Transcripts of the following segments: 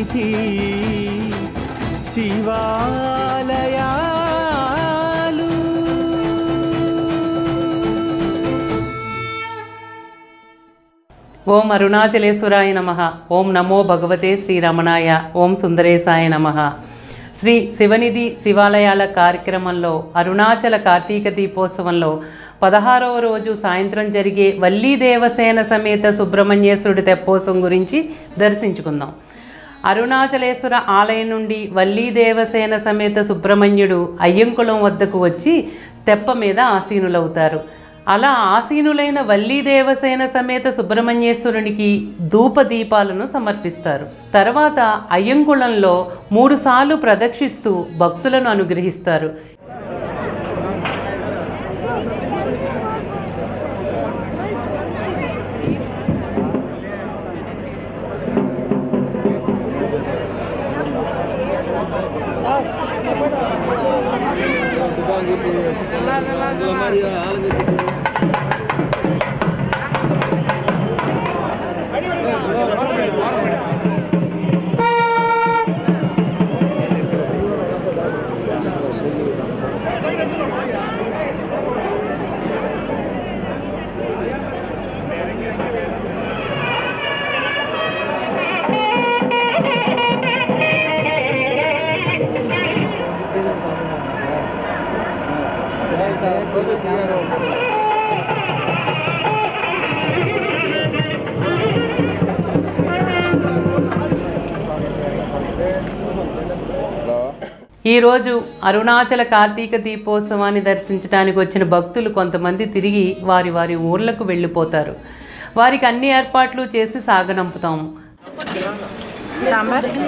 శివనిధి శివాలయాలు ఓం అరుణాచలేశ్వరాయ నమ ఓం నమో భగవతే శ్రీరమణాయ ఓం సుందరేశాయ నమ శ్రీ శివనిధి శివాలయాల కార్యక్రమంలో అరుణాచల కార్తీక దీపోత్సవంలో పదహారవ రోజు సాయంత్రం జరిగే వల్లీ దేవసేన సమేత సుబ్రహ్మణ్యేశ్వరుడి తెప్పోత్సవం గురించి దర్శించుకుందాం అరుణాచలేశ్వర ఆలయం నుండి వల్లీ దేవసేన సమేత సుబ్రహ్మణ్యుడు అయ్యంకుళం వద్దకు వచ్చి తెప్ప మీద ఆసీనులవుతారు అలా ఆసీనులైన వల్లీ దేవసేన సమేత సుబ్రహ్మణ్యేశ్వరునికి ధూప దీపాలను సమర్పిస్తారు తర్వాత అయ్యంకుళంలో మూడుసార్లు ప్రదక్షిస్తూ భక్తులను అనుగ్రహిస్తారు ఈరోజు అరుణాచల కార్తీక దీపోత్సవాన్ని దర్శించడానికి వచ్చిన భక్తులు కొంతమంది తిరిగి వారి వారి ఊర్లకు వెళ్ళిపోతారు వారికి అన్ని ఏర్పాట్లు చేసి సాగనంపుతాము సాంబార్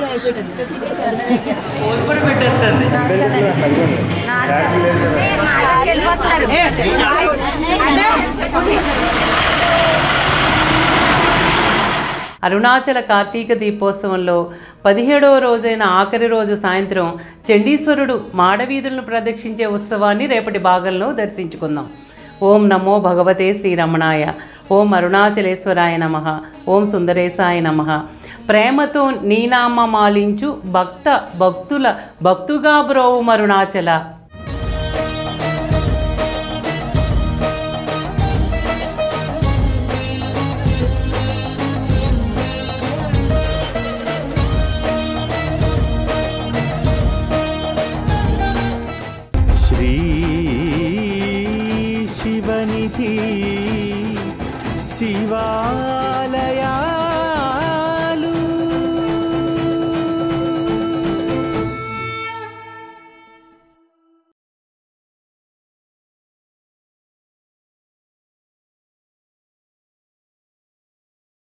అరుణాచల కార్తీక దీపోత్సవంలో పదిహేడవ రోజైన ఆఖరి రోజు సాయంత్రం చండీశ్వరుడు మాడవీధులను ప్రదక్షించే ఉత్సవాన్ని రేపటి భాగంలో దర్శించుకుందాం ఓం నమో భగవతే శ్రీరమణాయ ఓం అరుణాచలేశ్వరాయ నమ ఓం సుందరేశాయ నమ ప్రేమతో నీనామ మాలించు భక్త భక్తుల భక్తుగా బ్రోవు మరుణాచల శ్రీ శివనిధి శివాలయా